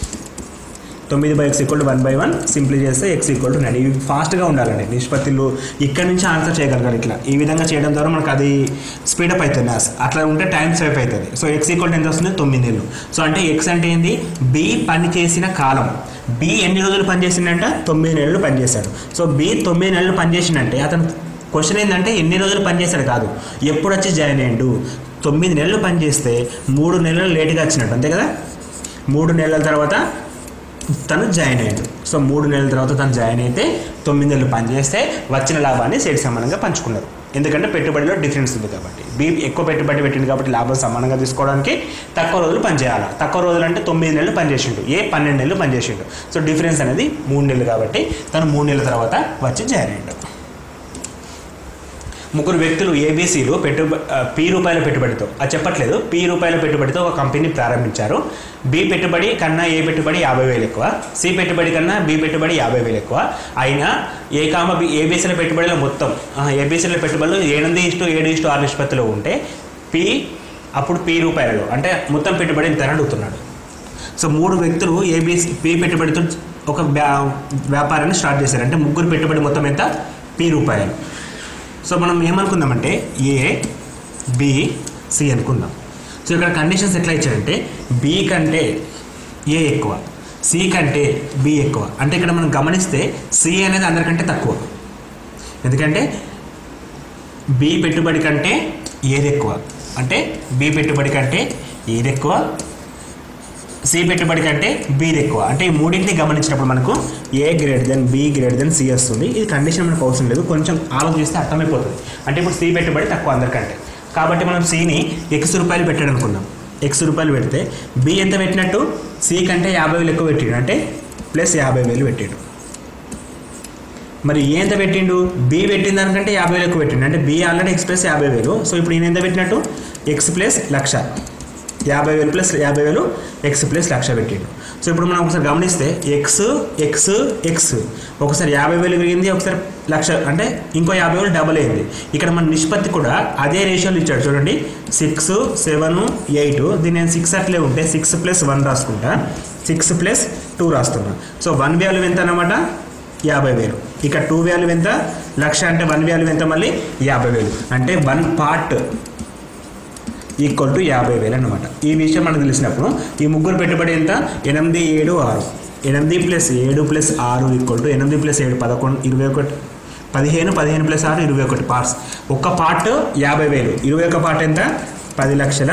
తొమ్మిది by x equal to one by one simply చేస్తే ఎక్స్ ఈక్వల్ టు నైన్ ఇవి ఫాస్ట్గా ఉండాలండి నిష్పత్తులు ఇక్కడ నుంచి ఆన్సర్ చేయగలగాలి ఇట్లా ఈ విధంగా చేయడం ద్వారా మనకు అది స్పీడప్ అవుతుంది మ్యాథ్స్ అట్లా ఉంటే టైం సేవ్ అవుతుంది సో ఎక్స్ ఈక్వల్ టు ఎంత వస్తుంది తొమ్మిది నెలలు సో అంటే ఎక్స్ అంటే ఏంది బి పని చేసిన కాలం బి ఎన్ని రోజులు పనిచేసిందంట తొమ్మిది నెలలు పనిచేశాడు సో బి తొమ్మిది నెలలు పనిచేసిందంటే అతను క్వశ్చన్ ఏంటంటే ఎన్ని రోజులు పనిచేశాడు కాదు ఎప్పుడు వచ్చి జాయిన్ అయ్యిండు తొమ్మిది నెలలు పనిచేస్తే మూడు నెలలు లేట్గా వచ్చినట్టు అంతే కదా మూడు నెలల తర్వాత తను జాయిన్ అయ్యాడు సో మూడు నెలల తర్వాత తను జాయిన్ అయితే తొమ్మిది నెలలు పనిచేస్తే వచ్చిన లాభాన్ని సేటి సమానంగా పంచుకున్నారు ఎందుకంటే పెట్టుబడిలో డిఫరెన్స్ ఉంది కాబట్టి బీ ఎక్కువ పెట్టుబడి పెట్టింది కాబట్టి లాభం సమానంగా తీసుకోవడానికి తక్కువ రోజులు పనిచేయాలి తక్కువ రోజులు అంటే తొమ్మిది నెలలు పనిచేసిండు ఏ పన్నెండు నెలలు పనిచేసిండు సో డిఫరెన్స్ అనేది మూడు నెలలు కాబట్టి తను మూడు నెలల తర్వాత వచ్చి జాయిన్ అయ్యాడు ముగ్గురు వ్యక్తులు ఏబీసీలు పెట్టుబ ఆ, పి రూపాయల పెట్టుబడితో అది చెప్పట్లేదు పి రూపాయల పెట్టుబడితో ఒక కంపెనీ ప్రారంభించారు బి పెట్టుబడి కన్నా ఏ పెట్టుబడి యాభై వేలు ఎక్కువ సి పెట్టుబడి కన్నా బి పెట్టుబడి యాభై వేలు ఎక్కువ అయినా ఏ కామ బి ఏబీసీల పెట్టుబడిలో మొత్తం ఏబీసీల పెట్టుబడులు ఎనిమిది ఇష్టు ఏడు ఇష్టు ఆరు నిష్పత్తిలో ఉంటే పి అప్పుడు పి రూపాయలలో అంటే మొత్తం పెట్టుబడి ఎంత అని అడుగుతున్నాడు సో మూడు వ్యక్తులు ఏబీసీ పి పెట్టుబడితో ఒక వ్యా వ్యాపారాన్ని స్టార్ట్ చేశారు అంటే ముగ్గురు పెట్టుబడి మొత్తం ఎంత పి రూపాయలు సో మనం ఏమనుకుందామంటే ఏ బి సి అనుకుందాం సో ఇక్కడ కండిషన్స్ ఎట్లా ఇచ్చారంటే బి కంటే ఏ ఎక్కువ సి కంటే బి ఎక్కువ అంటే ఇక్కడ మనం గమనిస్తే సి అనేది అందరికంటే తక్కువ ఎందుకంటే బి పెట్టుబడి కంటే ఏది ఎక్కువ అంటే బి పెట్టుబడి కంటే ఏది ఎక్కువ సి పెట్టుబడి కంటే బీది ఎక్కువ అంటే ఈ మూడింటిని గమనించినప్పుడు మనకు A greater than B greater than C వస్తుంది ఇది కండిషన్ మనకు అవసరం లేదు కొంచెం ఆలోచిస్తే అర్థమైపోతుంది అంటే ఇప్పుడు సి పెట్టుబడి తక్కువ అందరికంటే కాబట్టి మనం సిని ఎక్స్ రూపాయలు పెట్టాడు అనుకుందాం ఎక్స్ రూపాయలు పెడితే బి ఎంత పెట్టినట్టు సి కంటే యాభై వేలు ఎక్కువ పెట్టాడు అంటే ప్లస్ యాభై వేలు పెట్టాడు మరి ఏ ఎంత పెట్టిండు బి పెట్టిన దానికంటే యాభై వేలు ఎక్కువ పెట్టిండు అంటే బి ఆల్రెడీ ఎక్స్ ప్లస్ యాభై వేలు సో ఇప్పుడు ఈయన ఎంత పెట్టినట్టు ఎక్స్ ప్లస్ లక్ష యాభై వేలు ప్లస్ యాభై వేలు ఎక్స్ ప్లస్ లక్ష పెట్టిండు సో ఇప్పుడు మనం ఒకసారి గమనిస్తే ఎక్స్ ఎక్స్ ఎక్స్ ఒకసారి యాభై వేలు పెరిగింది ఒకసారి లక్ష అంటే ఇంకో యాభై వేలు డబల్ అయింది ఇక్కడ మన నిష్పత్తి కూడా అదే రేషియోలు ఇచ్చాడు చూడండి సిక్స్ సెవెన్ ఎయిట్ దీన్ని నేను సిక్స్ అట్లే ఉంటే సిక్స్ ప్లస్ వన్ రాసుకుంటా సిక్స్ ప్లస్ టూ రాస్తున్నా సో వన్ వాల్యూ ఎంత అనమాట యాభై వేలు ఇక టూ వాల్యూ ఎంత లక్ష అంటే వన్ వాల్యూ ఎంత మళ్ళీ యాభై వేలు అంటే వన్ పార్ట్ ఈక్వల్ టు యాభై వేలు అనమాట ఈ విషయం మనకు తెలిసినప్పుడు ఈ ముగ్గురు పెట్టుబడి ఎంత ఎనిమిది ఏడు ఆరు ఎనిమిది ప్లస్ ఏడు ప్లస్ ఆరు ఈక్వల్ టు ఎనిమిది ప్లస్ ఏడు పదకొండు ఇరవై ఒకటి పదిహేను పదిహేను ప్లస్ ఆరు ఇరవై ఒకటి పార్ట్స్ ఒక్క పార్ట్ యాభై వేలు ఇరవై ఒక పార్ట్ ఎంత పది లక్షల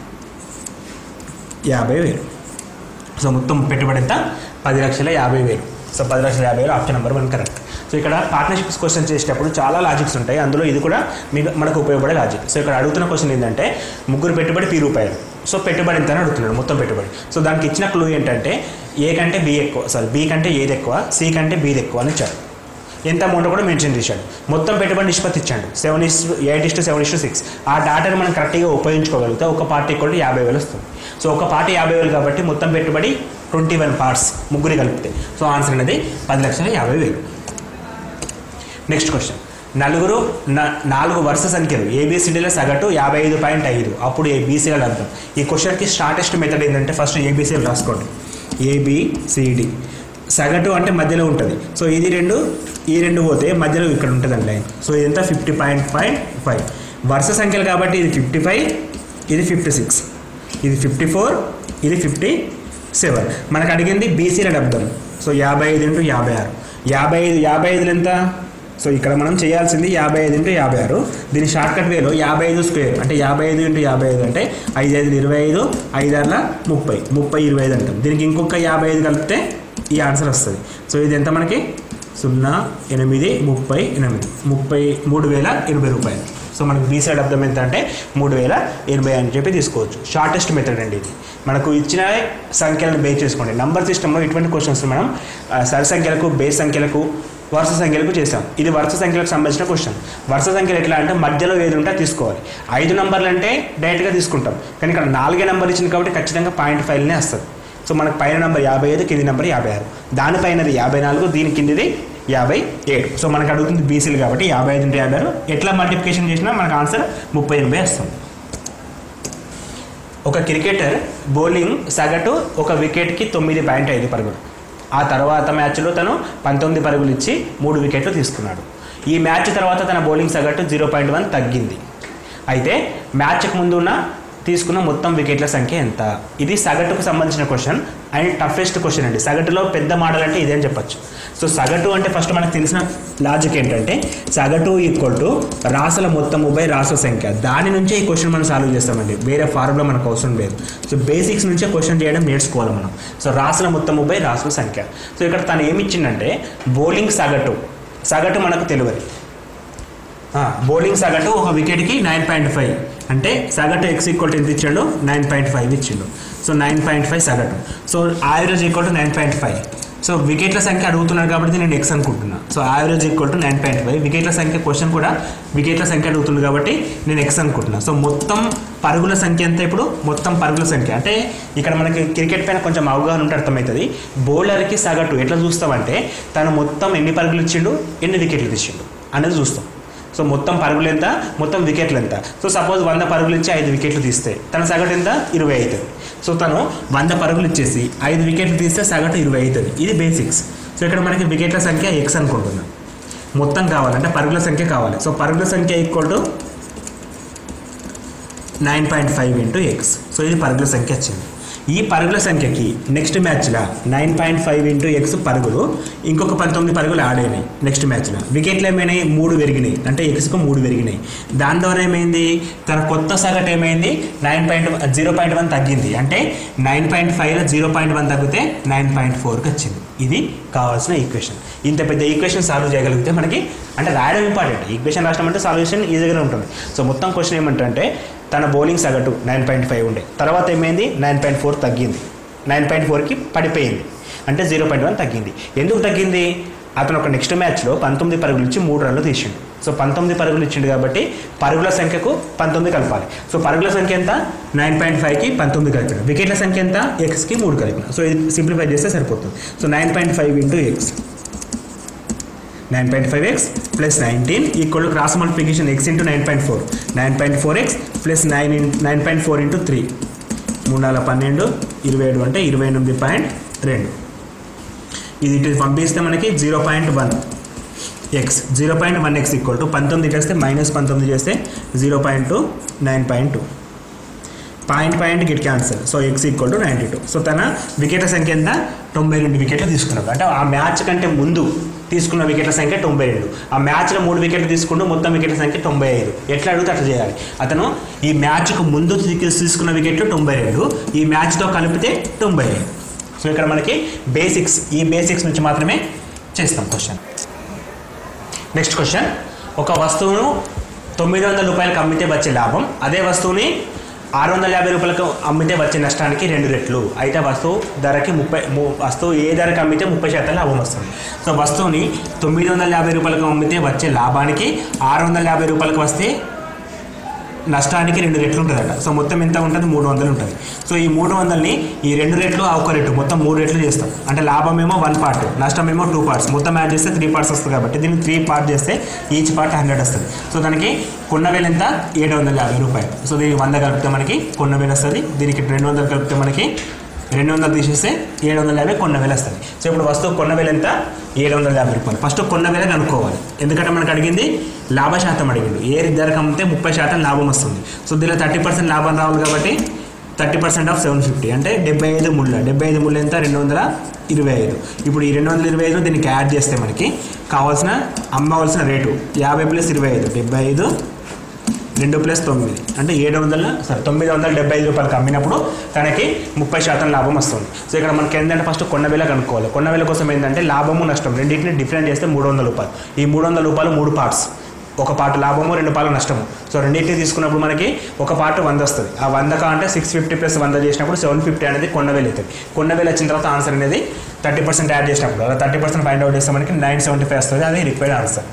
యాభై వేలు సో మొత్తం పెట్టుబడి ఎంత పది లక్షల యాభై వేలు సో పది లక్షల యాభై వేలు option number one correct so ఇక్కడ పార్ట్నర్షిప్స్ క్వశ్చన్ చేసేటప్పుడు చాలా లాజిక్స్ ఉంటాయి అందులో ఇది కూడా మీకు మనకు ఉపయోగపడే లాజిక్ సో ఇక్కడ అడుగుతున్న క్వశ్చన్ ఏంటంటే ముగ్గురు పెట్టుబడి పీ రూపాయలు సో పెట్టుబడి ఎంత అని అడుగుతున్నాడు మొత్తం పెట్టుబడి సో దానికి ఇచ్చిన క్లూ ఏంటంటే ఏ కంటే బి ఎక్కువ సారీ బి కంటే ఏది ఎక్కువ సి కంటే బీది ఎక్కువ అని ఇచ్చాడు ఎంత అమౌంట్ కూడా మెన్షన్ చేశాడు మొత్తం పెట్టుబడి నిష్పత్తి ఇచ్చాడు seven is eight is to seven is to six ఆ డాటాని మనం కరెక్ట్గా ఉపయోగించుకోగలిగితే ఒక పార్టీ కూడా యాభై వేలు వస్తుంది సో ఒక పార్టీ యాభై వేలు కాబట్టి మొత్తం పెట్టుబడి ట్వంటీ వన్ పార్ట్స్ ముగ్గురి కలిపితే సో ఆన్సర్ అనేది పది లక్షల యాభై వేలు నెక్స్ట్ క్వశ్చన్ నలుగురు న- నాలుగు వరుస సంఖ్యలు ఏబిసిడీల సగటు యాభై ఐదు పాయింట్ ఐదు అప్పుడు ఏబీసీల అర్థం ఈ క్వశ్చన్కి స్టార్టెస్ట్ మెథడ్ ఏంటంటే ఫస్ట్ ఏబీసీలు రాసుకోండి ఏబిసిడి సగటు అంటే మధ్యలో ఉంటుంది సో ఇది రెండు ఈ రెండు పోతే మధ్యలో ఇక్కడ ఉంటుందండి లైన్ సో ఇదంతా ఫిఫ్టీ పాయింట్ ఫైవ్ ఫైవ్ వరుస సంఖ్యలు కాబట్టి ఇది ఫిఫ్టీ ఫైవ్ ఇది ఫిఫ్టీ సిక్స్ ఇది ఫిఫ్టీ ఫోర్ ఇది ఫిఫ్టీ సెవెన్ మనకు అడిగింది బీసీల అర్థం సో యాభై ఐదు ఇంటూ యాభై ఆరు యాభై ఐదు యాభై ఐదులు ఎంత సో ఇక్కడ మనం చేయాల్సింది యాభై ఐదు ఇంటూ యాభై ఆరు దీని షార్ట్కట్ వేలో యాభై ఐదు స్క్వేర్ అంటే యాభై ఐదు ఇంటూ యాభై ఐదు అంటే ఐదు ఐదు ఇరవై ఐదు ఐదార్ల ముప్పై ముప్పై ఇరవై ఐదు అంటాం దీనికి ఇంకొక యాభై ఐదు కలిపితే ఈ ఆన్సర్ వస్తుంది సో ఇది ఎంత మనకి సున్నా ఎనిమిది ముప్పై ఎనిమిది ముప్పై మూడు వేల ఎనభై రూపాయలు సో మనకు బీ సైడ్ అర్థం ఎంత అంటే మూడు వేల ఎనభై అని చెప్పి తీసుకోవచ్చు షార్టెస్ట్ మెథడ్ అండి ఇది మనకు ఇచ్చిన సంఖ్యలను బేస్ చేసుకోండి నంబర్ సిస్టంలో ఇటువంటి క్వశ్చన్స్ మనం ఆ, సరి సంఖ్యలకు బేస్ సంఖ్యలకు వరుస సంఖ్యలకు చేసాం ఇది వరుస సంఖ్యలకు సంబంధించిన క్వశ్చన్ వరుస సంఖ్యలు ఎట్లా అంటే మధ్యలో ఏది ఉంటే అది తీసుకోవాలి ఐదు నంబర్లు అంటే డైరెక్ట్గా తీసుకుంటాం కానీ ఇక్కడ నాలుగే నెంబర్ ఇచ్చింది కాబట్టి ఖచ్చితంగా పాయింట్ ఫైవ్నే వస్తుంది సో మనకు పైన నెంబర్ యాభై ఐదు కింది నెంబర్ యాభై ఆరు దానిపైనది యాభై నాలుగు దీని కిందిది యాభై ఏడు సో మనకు అడుగుతుంది బీసీలు కాబట్టి యాభై ఐదు ఇంటూ యాభై ఆరు ఎట్లా మల్టిప్లికేషన్ చేసినా మనకు ఆన్సర్ ముప్పై ఎనభై వస్తుంది ఒక క్రికెటర్ బౌలింగ్ సగటు ఒక వికెట్కి తొమ్మిది పాయింట్ ఐదు పరుగులు ఆ తర్వాత మ్యాచ్లో తను పంతొమ్మిది పరుగులు ఇచ్చి మూడు వికెట్లు తీసుకున్నాడు ఈ మ్యాచ్ తర్వాత తన బౌలింగ్ సగటు జీరో పాయింట్ వన్ తగ్గింది అయితే మ్యాచ్కి ముందు ఉన్న తీసుకున్న మొత్తం వికెట్ల సంఖ్య ఎంత ఇది సగటుకు సంబంధించిన క్వశ్చన్ అండ్ టఫెస్ట్ క్వశ్చన్ అండి సగటులో పెద్ద మోడల్ అంటే ఇదేం చెప్పొచ్చు సో సగటు అంటే ఫస్ట్ మనకు తెలిసిన లాజిక్ ఏంటంటే సగటు ఈక్వల్ టు రాసుల మొత్తము బై రాసుల సంఖ్య దాని నుంచే ఈ క్వశ్చన్ మనం సాల్వ్ చేస్తామండి వేరే ఫార్ములా మనకు అవసరం లేదు సో బేసిక్స్ నుంచే క్వశ్చన్ చేయడం నేర్చుకోవాలి మనం సో రాసుల మొత్తము బై రాసుల సంఖ్య సో ఇక్కడ తను ఏమి ఇచ్చిందంటే బౌలింగ్ సగటు సగటు మనకు తెలియదు బౌలింగ్ సగటు ఒక వికెట్కి నైన్ పాయింట్ ఫైవ్ అంటే సగటు ఎక్స్ ఈక్వల్ టు ఎంత ఇచ్చాడు నైన్ పాయింట్ ఫైవ్ ఇచ్చిండు సో నైన్ పాయింట్ ఫైవ్ సగటు so average equal to nine point five so వికెట్ల సంఖ్య అడుగుతున్నాడు కాబట్టి నేను ఎక్స్ అనుకుంటున్నా so average equal to nine point five వికెట్ల సంఖ్య క్వశ్చన్ కూడా వికెట్ల సంఖ్య అడుగుతుంది కాబట్టి నేను ఎక్స్ అనుకుంటున్నా సో మొత్తం పరుగుల సంఖ్య ఎంత ఇప్పుడు మొత్తం పరుగుల సంఖ్య అంటే ఇక్కడ మనకి క్రికెట్ పైన కొంచెం అవగాహన ఉంటే అర్థమవుతుంది బౌలర్కి సగటు ఎట్లా చూస్తామంటే తను మొత్తం ఎన్ని పరుగులు ఇచ్చిండు ఎన్ని వికెట్లు తీసిండు అనేది చూస్తాం సో మొత్తం పరుగులు ఎంత మొత్తం వికెట్లు ఎంత సో సపోజ్ వంద పరుగులు ఇచ్చి ఐదు వికెట్లు తీస్తే తన సగటు ఎంత ఇరవై అవుతుంది సో తను వంద పరుగులు ఇచ్చేసి ఐదు వికెట్లు తీస్తే సగటు ఇరవై అవుతుంది ఇది బేసిక్స్ సో ఇక్కడ మనకి వికెట్ల సంఖ్య ఎక్స్ అనుకుంటున్నాం మొత్తం కావాలంటే పరుగుల సంఖ్య కావాలి సో పరుగుల సంఖ్య equal to nine point five into x so ఇది పరుగుల సంఖ్య వచ్చింది ఈ పరుగుల సంఖ్యకి నెక్స్ట్ మ్యాచ్లో nine point five into x పరుగులు ఇంకొక పంతొమ్మిది పరుగులు యాడ్ అయినాయి నెక్స్ట్ మ్యాచ్లో వికెట్లు ఏమైనాయి మూడు పెరిగినాయి అంటే ఎక్స్కు మూడు పెరిగినాయి దాని ద్వారా ఏమైంది తన కొత్త సగటు ఏమైంది nine point zero point one తగ్గింది అంటే నైన్ పాయింట్ ఫైవ్లో జీరో పాయింట్ వన్ తగ్గితే నైన్ పాయింట్ ఫోర్కి వచ్చింది ఇది కావాల్సిన ఈక్వేషన్ ఇంత పెద్ద ఈక్వేషన్ సాల్వ్ చేయగలిగితే మనకి అంటే రాయడం ఇంపార్టెంట్ ఈక్వేషన్ రాసినాం అంటే సాల్వేషన్ ఈజీగానే ఉంటుంది సో మొత్తం క్వశ్చన్ ఏమంటే తన బౌలింగ్ సగటు నైన్ పాయింట్ ఫైవ్ ఉండే తర్వాత ఏమైంది నైన్ పాయింట్ ఫోర్ తగ్గింది నైన్ పాయింట్ ఫోర్కి పడిపోయింది అంటే జీరో పాయింట్ వన్ తగ్గింది ఎందుకు తగ్గింది అతను ఒక నెక్స్ట్ మ్యాచ్లో పంతొమ్మిది పరుగులు ఇచ్చి మూడు రన్లు తీసిండు సో పంతొమ్మిది పరుగులు ఇచ్చిండు కాబట్టి పరుగుల సంఖ్యకు పంతొమ్మిది కలపాలి సో పరుగుల సంఖ్య ఎంత నైన్ పాయింట్ ఫైవ్కి పంతొమ్మిది కలిపిన వికెట్ల సంఖ్య ఎంత ఎక్స్కి మూడు కలిపిన సో ఇది సింప్లిఫై చేస్తే సరిపోతుంది so nine point five into x nine point five X plus nineteen equal cross multiplication x into nine point four nine point four x plus nine in nine point four into three మూడు నాలుగు పన్నెండు ఇరవై ఏడు అంటే ఇరవై ఎనిమిది point రెండు ఇది ఇటు పంపిస్తే మనకి zero point one x zero point one x equal to పంతొమ్మిది చేస్తే మైనస్ పంతొమ్మిది చేస్తే zero point two nine point two point point గిట్ cancel so X equal to ninety two so తన వికెట్ల సంఖ్య ఎంత తొంభై రెండు వికెట్లు తీసుకున్నాడు అంటే ఆ మ్యాచ్ కంటే ముందు తీసుకున్న వికెట్ల సంఖ్య తొంభై రెండు ఆ మ్యాచ్లో మూడు వికెట్లు తీసుకుంటూ మొత్తం వికెట్ల సంఖ్య తొంభై ఐదు ఎట్లా అడిగితే అట్లా చేయాలి అతను ఈ మ్యాచ్కు ముందు తీ- తీసుకున్న వికెట్లు తొంభై రెండు ఈ మ్యాచ్తో కలిపితే తొంభై ఐదు సో ఇక్కడ మనకి బేసిక్స్ ఈ బేసిక్స్ నుంచి మాత్రమే చేస్తాం క్వశ్చన్ నెక్స్ట్ క్వశ్చన్ ఒక వస్తువును తొమ్మిది వందల రూపాయలకు అమ్మితే వచ్చే లాభం అదే వస్తువుని ఆరు వందల యాభై రూపాయలకు అమ్మితే వచ్చే నష్టానికి రెండు రెట్లు అయితే వస్తువు ధరకి ముప్పై ము- వస్తువు ఏ ధరకు అమ్మితే ముప్పై శాతం లాభం వస్తుంది సో వస్తువుని తొమ్మిది వందల యాభై రూపాయలకు అమ్మితే వచ్చే లాభానికి ఆరు వందల యాభై రూపాయలకు వస్తే నష్టానికి రెండు రెట్లు ఉంటుందట సో మొత్తం ఎంత ఉంటుంది మూడు వందలు ఉంటుంది సో ఈ మూడు వందలని ఈ రెండు రెట్లు ఆ ఒక రెట్లు మొత్తం మూడు రెట్లు చేస్తాం అంటే లాభం ఏమో వన్ పార్ట్ నష్టం ఏమో టూ పార్ట్స్ మొత్తం యాడ్ చేస్తే త్రీ పార్ట్స్ వస్తుంది కాబట్టి దీన్ని త్రీ పార్ట్ చేస్తే ఈచ్ పార్ట్ హండ్రెడ్ వస్తుంది సో దానికి కొన్న వేలు ఎంత ఏడు వందల యాభై రూపాయలు సో దీనికి వంద కలిపితే మనకి కొన్న వేలు వస్తుంది దీనికి రెండు వందలు కలిపితే మనకి రెండు వందలు తీసేస్తే ఏడు వందల యాభై కొన్న వేలు వస్తుంది సో ఇప్పుడు వస్తువు కొన్న వేలు ఎంత ఏడు వందల యాభై రూపాయలు ఫస్ట్ కొన్న వేల కనుక్కోవాలి ఎందుకంటే మనకు అడిగింది లాభ శాతం అడిగింది ఏ ధరకు అమ్మితే ముప్పై శాతం లాభం వస్తుంది సో దీనిలో థర్టీ పర్సెంట్ లాభం రావాలి కాబట్టి thirty percent of seven fifty అంటే డెబ్బై ఐదు ముళ్ళ డెబ్బై ఐదు ముళ్ళు ఎంత రెండు వందల ఇరవై ఐదు ఇప్పుడు ఈ రెండు వందల ఇరవై ఐదు దీనికి యాడ్ చేస్తే మనకి కావాల్సిన అమ్మవలసిన రేటు యాభై ప్లస్ ఇరవై ఐదు డెబ్బై ఐదు రెండు ప్లస్ తొమ్మిది అంటే ఏడు వందల సారీ తొమ్మిది వందల డెబ్బై ఐదు రూపాయలకు అమ్మినప్పుడు తనకి ముప్పై శాతం లాభం వస్తుంది సో ఇక్కడ మనకి ఏంటంటే ఫస్ట్ కొన్న వేల కనుక్కోవాలి కొన్న వేల కోసం ఏంటంటే లాభము నష్టం రెండింటిని డిఫరెంట్ చేస్తే మూడు వందల రూపాయలు ఈ మూడు వందల రూపాయలు మూడు పార్ట్స్ ఒక పార్ట్ లాభము రెండు పార్లు నష్టము సో రెండింటిని తీసుకున్నప్పుడు మనకి ఒక పార్ట్ వంద వస్తుంది ఆ వందక అంటే సిక్స్ ఫిఫ్టీ ప్లస్ వంద చేసినప్పుడు సెవెన్ ఫిఫ్టీ అనేది కొన్న వేలు అవుతుంది కొన్న వేలు వచ్చిన తర్వాత ఆన్సర్ అనేది థర్టీ పర్సెంట్ యాడ్ చేసినప్పుడు అలా థర్టీ పర్సెంట్ ఫైండ్ అవుట్ చేస్తే మనకి నైన్ సెవెంటీ ఫైవ్ వస్తుంది అది రిక్వైర్డ్ ఆన్సర్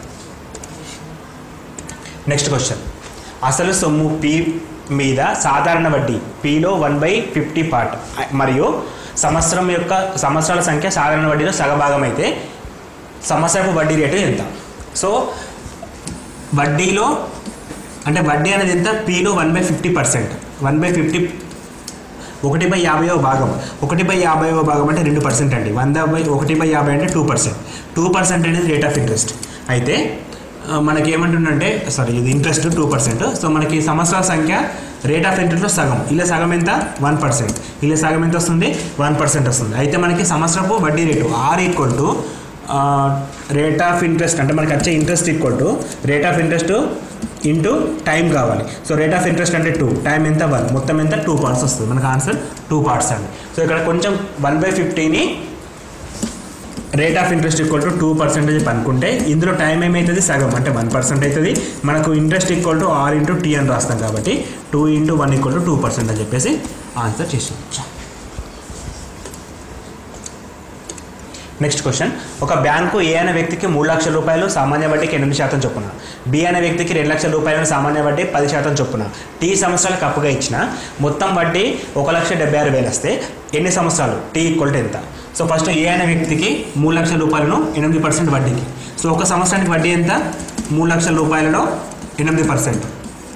నెక్స్ట్ క్వశ్చన్ అసలు సొమ్ము పి మీద సాధారణ వడ్డీ పిలో వన్ బై ఫిఫ్టీ పార్ట్ మరియు సంవత్సరం యొక్క సంవత్సరాల సంఖ్య సాధారణ వడ్డీలో సగభాగం అయితే సంవత్సరపు వడ్డీ రేటు ఎంత సో వడ్డీలో అంటే వడ్డీ అనేది ఎంత పీలో one by fifty percent one by fifty ఒకటి బై యాభైవ భాగం ఒకటి బై యాభైవ భాగం అంటే రెండు పర్సెంట్ అండి వంద బై ఒకటి బై యాభై అంటే టూ పర్సెంట్ టూ పర్సెంట్ అనేది రేట్ ఆఫ్ ఇంట్రెస్ట్ అయితే ఆ, మనకి ఏమంటుందంటే సారీ ఇది ఇంట్రెస్ట్ టూ పర్సెంట్ సో మనకి సంవత్సరాల సంఖ్య రేట్ ఆఫ్ ఇంట్రెస్ట్లో సగం ఇలా సగం ఎంత వన్ పర్సెంట్ ఇలా సగం ఎంత వస్తుంది వన్ పర్సెంట్ వస్తుంది అయితే మనకి సంవత్సరపు వడ్డీ రేటు R equal to rate of interest అంటే మనకి వచ్చే interest equal to rate of interest into time కావాలి సో రేట్ ఆఫ్ ఇంట్రెస్ట్ అంటే టూ టైం ఎంత వన్ మొత్తం ఎంత టూ పార్ట్స్ వస్తుంది మనకు ఆన్సర్ టూ పార్ట్స్ అండి సో ఇక్కడ కొంచెం వన్ బై ఫిఫ్టీని rate of interest equal to two percentage అనుకుంటే ఇందులో టైం ఏమవుతుంది సగం అంటే వన్ పర్సెంట్ అవుతుంది మనకు interest equal to R into T అని రాస్తాం కాబట్టి two into one equal to two percent అని చెప్పేసి ఆన్సర్ చేసేయచ్చు నెక్స్ట్ క్వశ్చన్ ఒక బ్యాంకు ఏ అనే వ్యక్తికి మూడు లక్షల రూపాయలు సామాన్య వడ్డీకి ఎనిమిది శాతం చొప్పున బి అనే వ్యక్తికి రెండు లక్షల రూపాయలను సామాన్య వడ్డీ పది శాతం చొప్పున టీ సంవత్సరాలకు అప్పుగా ఇచ్చిన మొత్తం వడ్డీ ఒక లక్ష డెబ్బై ఆరు వేలు వస్తే ఎన్ని సంవత్సరాలు టీ ఈక్వల్ టు ఎంత సో ఫస్ట్ ఏ అనే వ్యక్తికి మూడు లక్షల రూపాయలను ఎనిమిది పర్సెంట్ వడ్డీకి సో ఒక సంవత్సరానికి వడ్డీ ఎంత మూడు లక్షల రూపాయలలో ఎనిమిది పర్సెంట్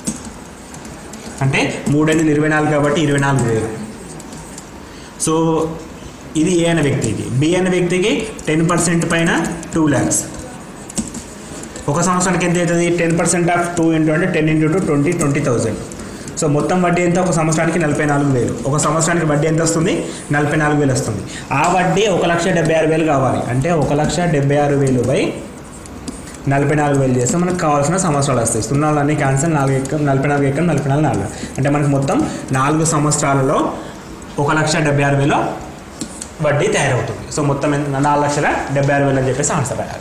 అంటే మూడు ఎనిమిది ఇరవై నాలుగు కాబట్టి ఇరవై నాలుగు వేలు సో ఇది ఏ అనే వ్యక్తికి బి అనే వ్యక్తికి టెన్ పర్సెంట్ పైన టూ ల్యాక్స్ ఒక సంవత్సరానికి ఎంత అవుతుంది ten percent of two into అంటే ten into two twenty twenty thousand so మొత్తం వడ్డీ ఎంత ఒక సంవత్సరానికి నలభై నాలుగు వేలు ఒక సంవత్సరానికి వడ్డీ ఎంత వస్తుంది నలభై నాలుగు వేలు వస్తుంది ఆ వడ్డీ ఒక లక్ష డెబ్బై ఆరు వేలు కావాలి అంటే ఒక లక్ష డెబ్బై ఆరు వేలు బై నలభై నాలుగు వేలు చేస్తే మనకు కావాల్సిన సంవత్సరాలు వస్తాయి సున్నాలు అన్ని క్యాన్సల్ నాలుగు ఎక్కం నలభై నాలుగు ఎక్కం నలభై నాలుగు నాలుగు అంటే మనకు మొత్తం నాలుగు సంవత్సరాలలో ఒక లక్ష డెబ్బై ఆరు వేలు వడ్డీ తయారవుతుంది సో మొత్తం ఎంత నాలుగు లక్షల డెబ్బై ఆరు వేలు అని చెప్పేసి ఆన్సర్ రాయాలి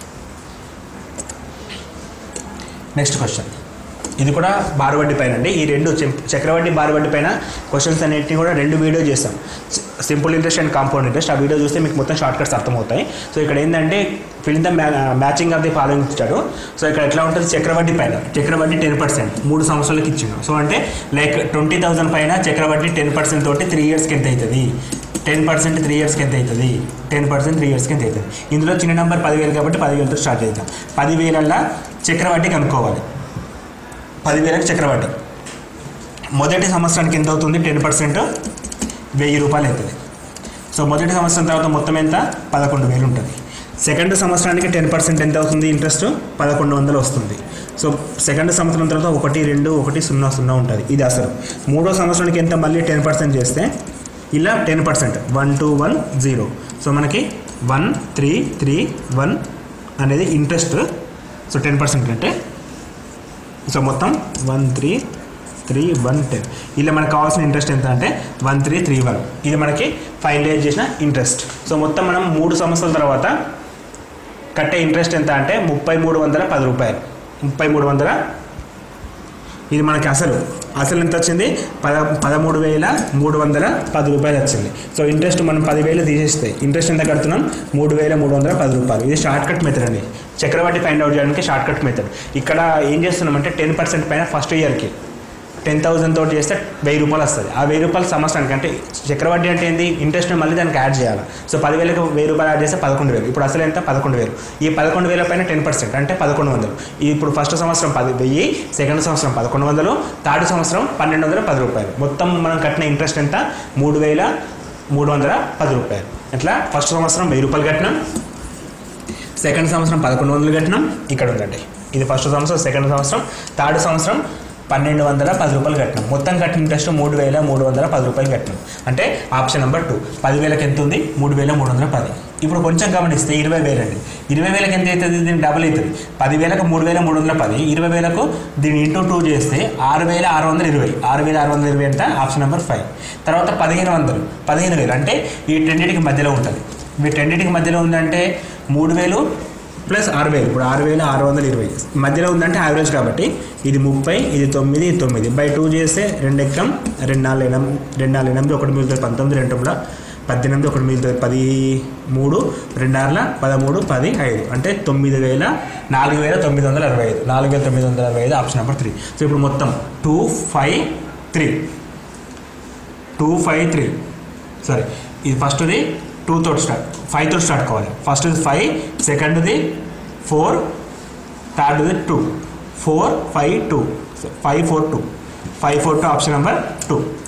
నెక్స్ట్ క్వశ్చన్ ఇది కూడా బారువడ్డీ పైన అండి ఈ రెండు చెం- చక్రవడ్డీ బారువడ్డీ పైన క్వశ్చన్స్ అన్నింటినీ కూడా రెండు వీడియో చేస్తాం simple interest and compound interest ఆ వీడియో చూస్తే మీకు మొత్తం షార్ట్ కట్స్ అర్థమవుతాయి సో ఇక్కడ ఏంటంటే fill the matching of the following ఇచ్చాడు సో ఇక్కడ ఎట్లా ఉంటుంది చక్రవడ్డీ పైన చక్రవడ్డీ టెన్ పర్సెంట్ మూడు సంవత్సరాలకి ఇచ్చిండు సో అంటే లైక్ ట్వంటీ థౌసండ్ పైన చక్రవడ్డీ టెన్ పర్సెంట్ తోటి త్రీ ఇయర్స్కి ఎంత అవుతుంది టెన్ పర్సెంట్ త్రీ ఇయర్స్కి ఎంత అవుతుంది టెన్ పర్సెంట్ త్రీ ఇయర్స్కి ఎంత అవుతుంది ఇందులో చిన్న నెంబర్ పదివేలు కాబట్టి పదివేలతో స్టార్ట్ చేద్దాం పదివేలల్లో చక్రవడ్డీ కనుక్కోవాలి పదివేలకు చక్రవడ్డీ మొదటి సంవత్సరానికి ఎంత అవుతుంది టెన్ పర్సెంట్ వెయ్యి రూపాయలు అవుతుంది సో మొదటి సంవత్సరం తర్వాత మొత్తం ఎంత పదకొండు వేలు ఉంటుంది సెకండ్ సంవత్సరానికి టెన్ పర్సెంట్ ఎంత అవుతుంది ఇంట్రెస్ట్ పదకొండు వందలు వస్తుంది సో సెకండ్ సంవత్సరం తర్వాత ఒకటి రెండు ఒకటి సున్నా సున్నా ఉంటుంది ఇది అసలు మూడో సంవత్సరానికి ఎంత మళ్ళీ టెన్ పర్సెంట్ చేస్తే ఇలా ten percent one two one zero so మనకి వన్ త్రీ త్రీ వన్ అనేది ఇంట్రెస్ట్ సో టెన్ పర్సెంట్ అంటే సో మొత్తం one three three one ten ఇలా మనకు కావాల్సిన ఇంట్రెస్ట్ ఎంత అంటే వన్ త్రీ త్రీ వన్ ఇది మనకి ఫైనలైజ్ చేసిన ఇంట్రెస్ట్ సో మొత్తం మనం మూడు సంవత్సరాల తర్వాత కట్టే ఇంట్రెస్ట్ ఎంత అంటే ముప్పై మూడు వందల పది రూపాయలు ముప్పై మూడు వందల ఇది మనకి అసలు అసలు ఎంత వచ్చింది పద పదమూడు వేల మూడు వందల పది రూపాయలు వచ్చింది సో ఇంట్రెస్ట్ మనం పదివేలు తీసేస్తే ఇంట్రెస్ట్ ఎంత కడుతున్నాం మూడు వేల మూడు వందల పది రూపాయలు ఇది షార్ట్ కట్ మెథడ్ అండి చక్రవడ్డీ ఫైండ్ అవుట్ చేయడానికి షార్ట్ కట్ మెథడ్ ఇక్కడ ఏం చేస్తున్నామంటే టెన్ పర్సెంట్ పైన ఫస్ట్ ఇయర్కి టెన్ థౌసండ్ తోటి చేస్తే వెయ్యి రూపాయలు వస్తుంది ఆ వెయ్యి రూపాయలు సంవత్సరానికి అంటే చక్రవడ్డీ అంటే ఏంది ఇంట్రెస్ట్ మళ్ళీ దానికి యాడ్ చేయాలి సో పదివేలకు వెయ్యి రూపాయలు యాడ్ చేస్తే పదకొండు వేలు ఇప్పుడు అసలు ఎంత పదకొండు వేలు ఈ పదకొండు వేల పైన టెన్ పర్సెంట్ అంటే పదకొండు వందలు ఇప్పుడు ఫస్ట్ సంవత్సరం పది వెయ్యి సెకండ్ సంవత్సరం పదకొండు వందలు థర్డ్ సంవత్సరం పన్నెండు వందల పది రూపాయలు మొత్తం మనం కట్టిన ఇంట్రెస్ట్ ఎంత మూడు వేల మూడు వందల పది రూపాయలు ఎట్లా ఫస్ట్ సంవత్సరం వెయ్యి రూపాయలు కట్టినాం సెకండ్ సంవత్సరం పదకొండు వందలు కట్టినాం ఇక్కడ ఉందండి ఇది ఫస్ట్ సంవత్సరం సెకండ్ సంవత్సరం థర్డ్ సంవత్సరం పన్నెండు వందల పది రూపాయలు కట్టినాం మొత్తం కట్టిన ఇంట్రెస్ట్ మూడు వేల మూడు వందల పది రూపాయలు కట్టినాం అంటే ఆప్షన్ నెంబర్ టూ పదివేలకు ఎంత ఉంది మూడు వేల మూడు వందల పది ఇప్పుడు కొంచెం గమనిస్తే ఇరవై వేలు అండి ఇరవై వేలకు ఎంత అవుతుంది దీని డబుల్ అవుతుంది పదివేలకు మూడు వేల మూడు వందల పది ఇరవై వేలకు దీన్ని ఇంటూ టూ చేస్తే ఆరు వేల ఆరు వందల ఇరవై ఆరు వేల ఆరు వందల ఇరవై ఎంత ఆప్షన్ నెంబర్ ఫైవ్ తర్వాత పదిహేను వందలు పదిహేను వేలు అంటే ఈ రెండింటికి మధ్యలో ఉంటుంది వీటన్నిటికి మధ్యలో ఉందంటే మూడు వేలు ప్లస్ ఆరు వేలు ఇప్పుడు ఆరు వేల ఆరు వందల ఇరవై మధ్యలో ఉందంటే యావరేజ్ కాబట్టి ఇది ముప్పై ఇది తొమ్మిది ఇది తొమ్మిది బై టూ చేస్తే రెండు ఎక్కం రెండు నాలుగు ఎనిమిది రెండు నాలుగు ఎనిమిది ఒకటి మిగులుతుంది పంతొమ్మిది రెండు తొమ్మిది పద్దెనిమిది ఒకటి మిగులుతుంది పది మూడు రెండు ఆరుల పదమూడు పది ఐదు అంటే తొమ్మిది వేల నాలుగు వేల తొమ్మిది వందల అరవై ఐదు నాలుగు వేల తొమ్మిది వందల అరవై ఐదు ఆప్షన్ నెంబర్ త్రీ సో ఇప్పుడు మొత్తం two five three two five three సరే ఇది ఫస్ట్ది టూ తోటి స్టార్ట్ ఫైవ్ తోటి స్టార్ట్ కావాలి ఫస్ట్ది ఫైవ్ సెకండ్ది ఫోర్ థర్డ్ది two four five two five four two five four two option number two